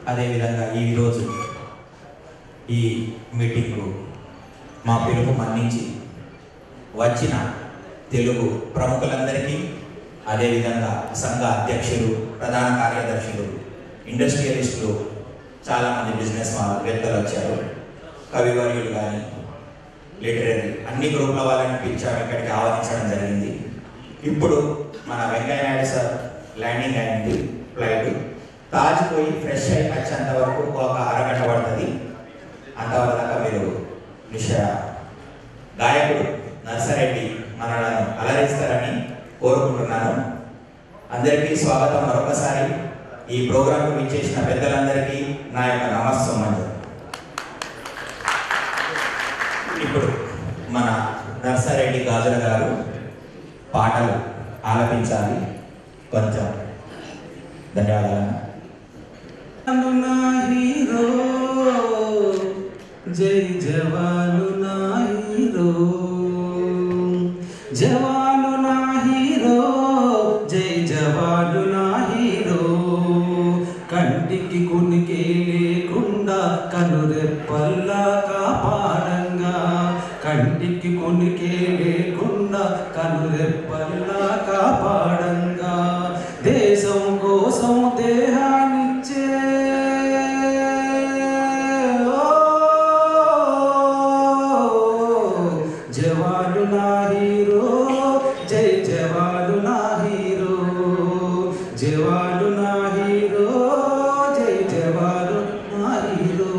అదేవిధంగా ఈరోజు ఈ మీటింగ్కు మా పిలుపు మన్నించి వచ్చిన తెలుగు ప్రముఖులందరికీ అదేవిధంగా సంఘ అధ్యక్షులు ప్రధాన కార్యదర్శులు ఇండస్ట్రియలిస్టులు చాలామంది బిజినెస్ వ్యక్తులు వచ్చారు కవివర్యులు కానీ లిటరరీ అన్ని గ్రూపుల వాళ్ళని పిలిచాము ఇక్కడికి ఆహ్వానించడం జరిగింది ఇప్పుడు మన వెంకయ్య నాయుడు సార్ ల్యాండింగ్ అయింది ఫ్లైట్ తాజ్ పోయి ఫ్రెష్ అయి వచ్చేంత వరకు ఒక అరగంట పడుతుంది అంతవరకు దాకా మీరు నిష గాయకుడు నర్సరెడ్డి మనలను అలరిస్తారని కోరుకుంటున్నాను అందరికీ స్వాగతం మరొకసారి ఈ ప్రోగ్రాంకు విచ్చేసిన పెద్దలందరికీ నా యొక్క నమస్సంబంధం ఇప్పుడు మన నర్సారెడ్డి గాజుల గారు పాటలు ఆలపించాలి కొంచెం ధన్యవాదాలు జవాను నా హీరో జై జవాను నా హీరో జవాను నా హీరో జై జవాను నా హీరో కంటికి కునికి లేకుండా కనురెప్పల్లా కాపాడంగా కంటికి కునికి లేకుండా కనురెప్పల్లా కాపాడంగా దేశం కోసం దేహాన్నిచ్చే జవాను నా హీరో జై జవాను నా హీరో జవాను నా హీరో జై జవాను నా హీరో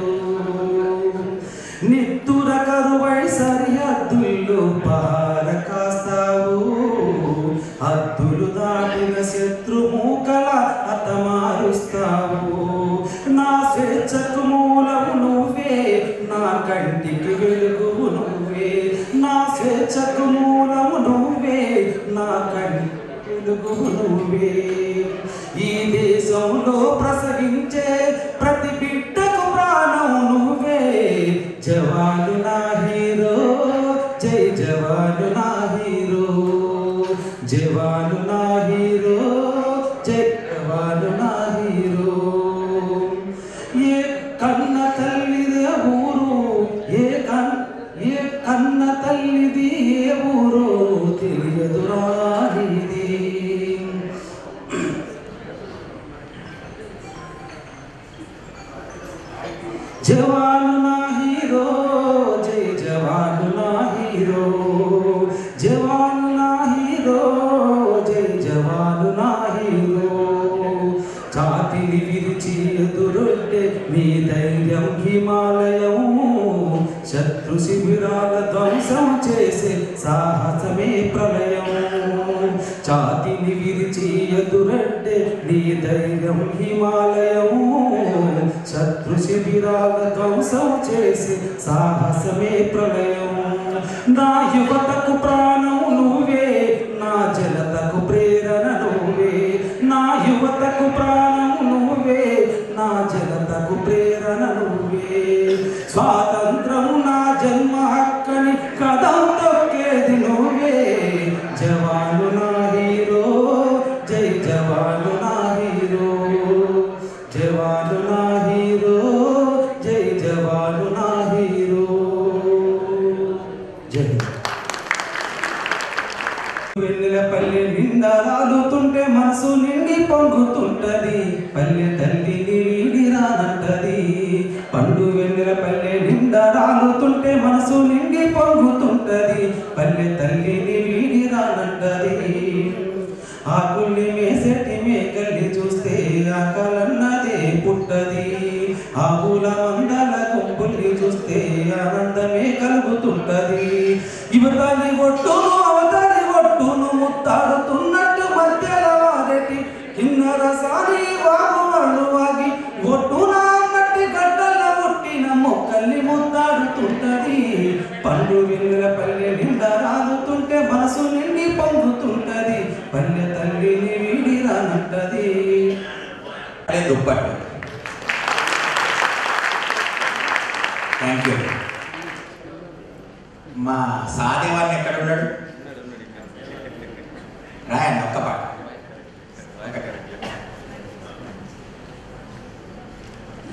నిత్తుర కరువై సరిహద్దుల్లో పహార కాస్తావు హద్దులు దాటిన శత్రుమూకల హతమారుస్తావు నా స్వేచ్ఛకు మూలము నువ్వే నా కంటికి వెలుగు నువ్వే నా స్వేచ్ఛకు మూలము నువ్వే నా కంటికి వెలుగు నువ్వే ఈ దేశంలో ప్రసవించే ప్రతి బిడ్డకు ప్రాణం నువ్వే జవాను నా హీరో జై జవాను నా హీరో జవాను నా హీరో జై జవాను నా హీరో ఏ కన్న తల్లిది ఊరు ఏ కన్ ఏ కన్న తల్లిది ఏ ఊరు తెలియదు రానిది జవాను నా హీరో జై జవాను నా హీరో జవాను నా హీరో జై జవాను నా హీరో ఛాతిని విరిచి ఎదురొట్టే మీ ధైర్యం హిమాలయం శత్రు శిబిరాల ధ్వంసం చేసే సాహసమే ప్రళయం ఛాతిని విరిచి ఎదురట్టే నీ ధైర్యం హిమాలయం శత్రు శిబిరాల ధ్వంసం చేసి సాహసమే ప్రళయం నా యువతకు ప్రాణం నువ్వే నా జనతకు ప్రేరణ నువ్వే నా యువతకు ప్రాణం నువ్వే నా జనతకు ప్రేరణ నువ్వే స్వాతంత్రం నా జన్మ హక్కని కథం తొక్కేది నువ్వే జవాను నా హీరో జై జవాను నా హీరో జవాను నా హీరో జై జవాను నా హీరో జై వెన్నెల పల్లె నిండా రాలుతుంటే మనసు నిండి పొంగుతుంటది పల్లె తల్లిని వీడి రానంటది పండు వెన్నెల పల్లె నిండా రాలుతుంటే మనసు నిండి పొంగుతుంటది పల్లె తల్లిని వీడి రానంటది ఆకుల్ని మేసెట్టి మేకల్ని చూస్తే ఆకలన్నదే పుట్టది ఆవుల మందల గుంపుల్ని చూస్తే ఆనందమే కలుగుతుంటది యువతని ఒట్టును అవతలి ఒట్టును ముత్తాడుతున్నట్టు మధ్యల వారటి కిన్నర సారి వాగు వాళ్ళు వాగి ఒట్టున మట్టి గడ్డల ఒట్టిన మొక్కల్ని ముత్తాడుతుంటది పండు వెన్నెల పల్లె నిండా రాలుతుంటే మనసు నిండి పొంగుతుంటది పల్లె తల్లిని వీడి రానంటది అదే దుప్పట్టు థ్యాంక్ యూ మా సాదేవాన్ని ఎక్కడ ఉన్నాడు రాయండి ఒక్క పాట ఒకటే.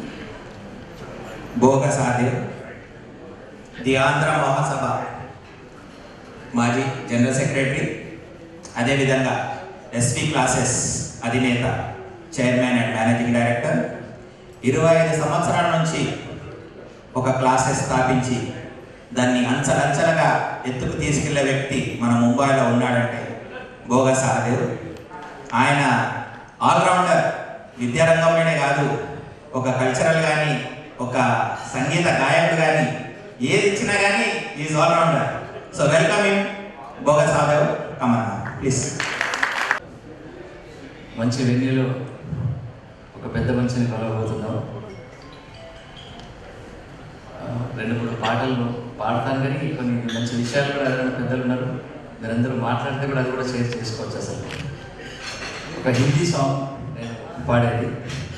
భోగ సాదేవ్ ది ఆంధ్ర మహాసభ మాజీ జనరల్ సెక్రటరీ అదేవిధంగా ఎస్వి క్లాసెస్ అధినేత చైర్మన్ అండ్ మేనేజింగ్ డైరెక్టర్ ఇరవై ఐదు సంవత్సరాల నుంచి ఒక క్లాసెస్ స్థాపించి దాన్ని అంచలంచలుగా ఎత్తుకు తీసుకెళ్లే వ్యక్తి మన ముంబైలో ఉన్నాడంటే భోగ సహదేవ్ ఆయన ఆల్రౌండర్ విద్యారంగంలోనే కాదు ఒక కల్చరల్ కానీ ఒక సంగీత గాయకుడు కానీ ఏది ఇచ్చినా కానీ is all rounder so welcome in Bhoga Sahadev కమన్నా please మంచి వెన్యూలో ఒక పెద్ద మనిషిని కలవబోతున్నాం ఆ, రెండు మూడు పాటలు పాడతాను కానీ కొన్ని మంచి విషయాలు కూడా ఎవరైనా పెద్దలు ఉన్నారు మీరందరూ మాట్లాడితే కూడా అది కూడా షేర్ చేసుకోవచ్చు అసలు ఒక హిందీ సాంగ్ నేను పాడేది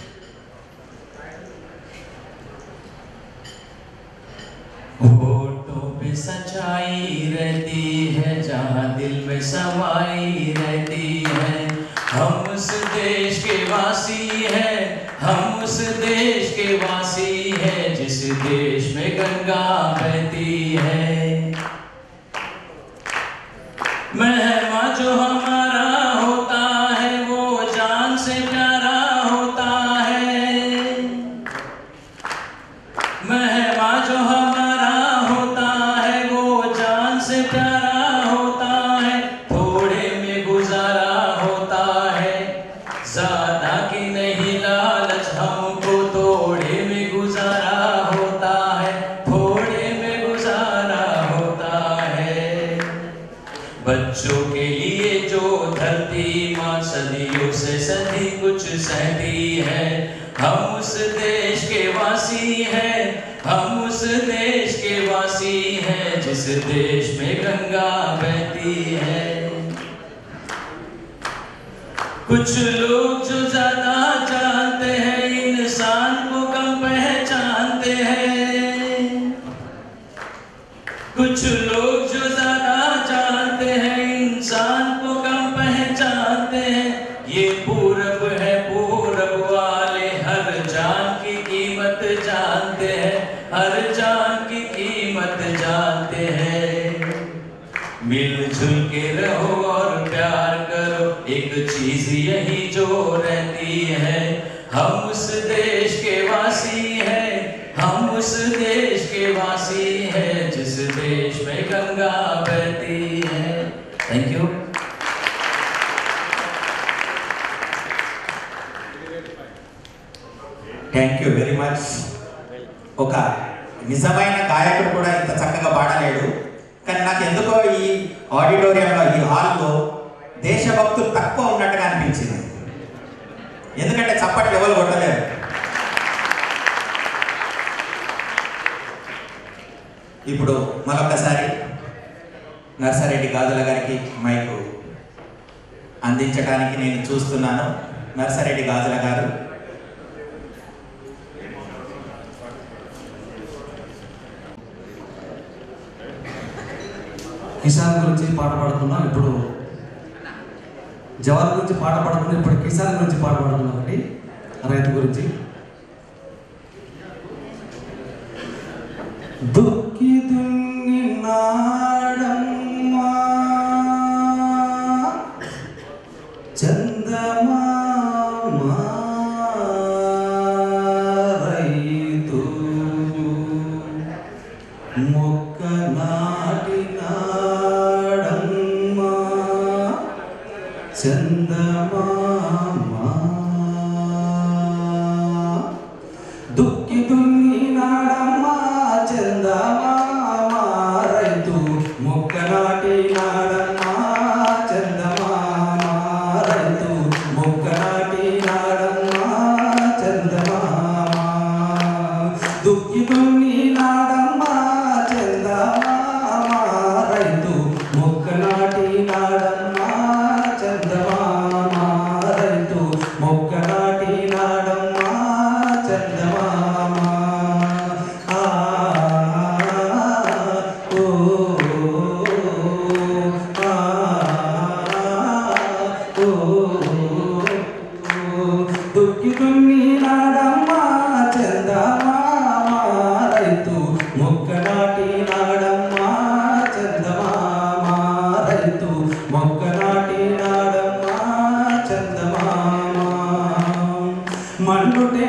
होठों पे सच्चाई रहती है जहाँ दिल में समाई रहती है हम उस देश के वासी हैं हम उस देश के वासी हैं जिस देश में गंगा बहती है मेहमा जो हमारा होता है वो जान से प्यारा होता है मेहमा जो हमारा होता है वो जान से प्यारा होता है थोड़े में गुजारा होता है ज्यादा की नहीं लालच हमको थोड़े में गुजारा होता है थोड़े में गुजारा होता है बच्चों के लिए जो धरती माँ सदियों से सदी कुछ सहती है हम उस देश के वासी हैं हम उस देश के वासी हैं जिस देश में गंगा बहती है कुछ लोग जो ज्यादा जानते हैं इंसान को कम पहचानते हैं कुछ लोग जो ज्यादा जानते हैं इंसान को कम पहचानते हैं ये पूरब है पूरब वाले हर जान की कीमत जानते हैं हर जान की कीमत जानते हैं मिलजुल के रहो और प्यार करो एक चीज यही जो रहती है हम उस देश के वासी हैं हम उस देश के वासी हैं जिस देश में गंगा बहती है thank you thank you very much ఒక నిజమైన గాయకుడు కూడా ఇంత చక్కగా పాడలేడు కానీ నాకు ఎందుకో ఈ ఆడిటోరియంలో ఈ హాల్లో దేశభక్తులు తక్కువ ఉన్నట్టుగా అనిపించింది ఎందుకంటే చప్పట్లు ఎవరు కొట్టలేరు ఇప్పుడు మరొకసారి నర్సారెడ్డి గాజుల గారికి మైకు అందించడానికి నేను చూస్తున్నాను నర్సారెడ్డి గాజుల గారు కిసాన్ గురించి పాట పాడుతున్నాం ఇప్పుడు జవాన్ గురించి పాట పాడుతున్నాం ఇప్పుడు కిసాన్ గురించి పాట పాడుతున్నాం అండి రైతు గురించి దుక్కి దున్ని నాడమ్మా చందమామా రైతు మొక్క నాటినాడమ్మా చందమామా దుక్కి దున్ని నాడమ్మా చందమామా రైతు మొక్క నాటినాడమ్మా చందమామా రైతు మొక్క నాటినాడమ్మా చందమామా దుక్కి దున్ని నాడమ్మా చందమామా రైతు మొక్క నాటినాడమ్మా చందమామా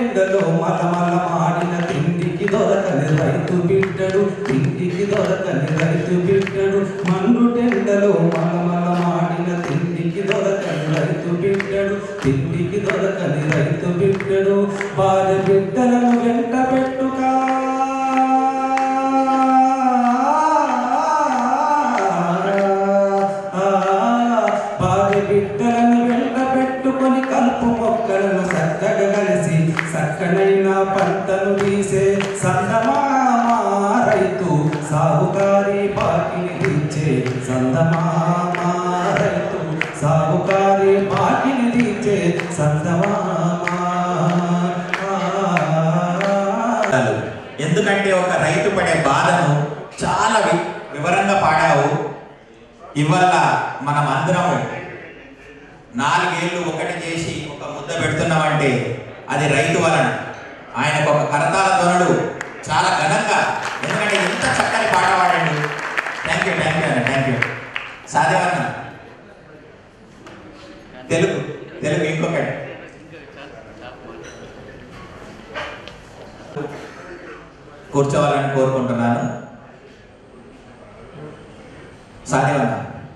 మండుటెండలో మలమల మాడిన తిండికి దొరకని రైతు బిడ్డడు తిండికి దొరకని రైతు బిడ్డడు మండుటెండలో మలమల మాడిన తిండికి దొరకని రైతు బిడ్డడు తిండికి దొరకని రైతు బిడ్డడు భార్య బిడ్డలను వెంట పెట్టుకా భార్య బిడ్డలను వెంట పెట్టుకొని కలుపు మొక్కలను చక్కగా కలిసి చక్కనైన పంటను తీసే సందమామ రైతు సాగుకారి బాకిని తీర్చే సందమామ రైతు సాగుకారి బాకిని తీర్చే సందమామ పాటలు. ఎందుకంటే ఒక రైతు పడే బాధను చాలా వి- వివరంగా పాడావు ఇవాళ మనం అందరము నాలుగేళ్లు ఒకటి చేసి ఒక ముద్ద పెడుతున్నామంటే అది రైతు వలన ఆయనకు ఒక కరతాల ధ్వనుడు చాలా ఘనంగా ఎందుకంటే ఎంత చక్కని పాట పాడండి థ్యాంక్ యూ థ్యాంక్ యూ అన్న థ్యాంక్ యూ సాధ్యమన్న తెలుగు తెలుగు ఇంకొకటి కూర్చోవాలని కోరుకుంటున్నాను సాధ్యమన్న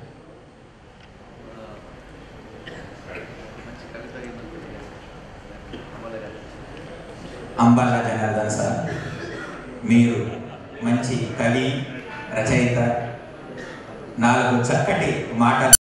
అంబాల జనార్దన్ సార్ మీరు మంచి కవి రచయిత నాలుగు చక్కటి మాటలు